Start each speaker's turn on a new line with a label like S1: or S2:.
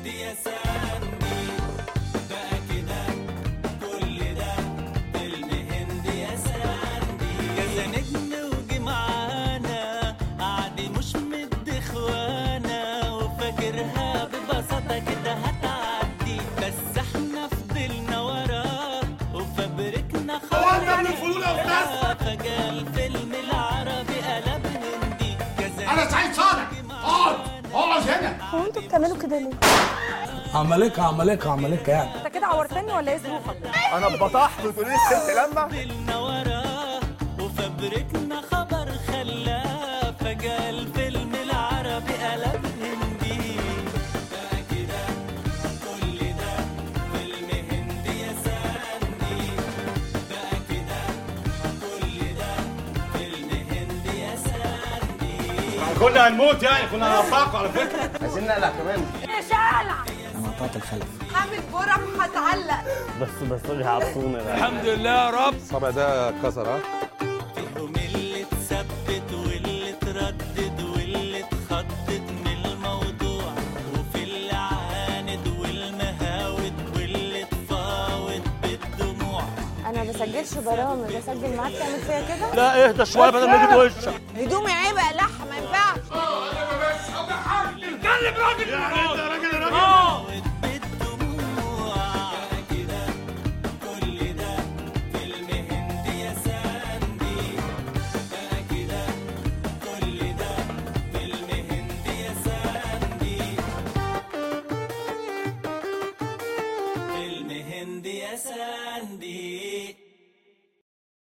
S1: هندي يا ساندي بقى كده كل ده فيلم هندي يا ساندي كذا نجم وجي معانا عادي مش مد اخوانا وفاكرها ببساطة كده هتعدي بس احنا فضلنا وراه وفبركنا خبر فجأة الفيلم العربي قلب هندي كذا
S2: انا سعيد صالح اقعد اقعد هنا
S3: هو انتوا بتعملوا كده ليه؟
S4: عملكة عملكة عملكة يعني
S3: انت كده عورتني ولا ايه ظروفك؟
S5: انا اتبطحت وتقولي لي الست لما
S1: فضلنا وراه وفبركنا خبر خلاه فجأة الفيلم العربي قلب هندي بقى كده كل ده فيلم هندي يا ساندي بقى كده كل ده فيلم هندي يا ساندي
S2: كنا هنموت يعني كنا هنلطقوا على فكره
S5: عايزين نقلع كمان
S4: أنا قطعت الخلف
S3: عامل برم هتعلق
S4: الحمد لله يا رب
S5: الصابع ده اتكسر ها
S1: فيهم اللي اتثبت واللي اتردد واللي اتخضت من الموضوع وفي اللي عاند والمهاود واللي اتفاوت بالدموع
S3: انا ما بسجلش برامج بسجل معاك تعمل فيها كده؟
S5: لا اهدى شويه بدل ما اجي وشك
S3: هدومي عيب اقلعها ما ينفعش
S2: اتكلم راجل يعني انت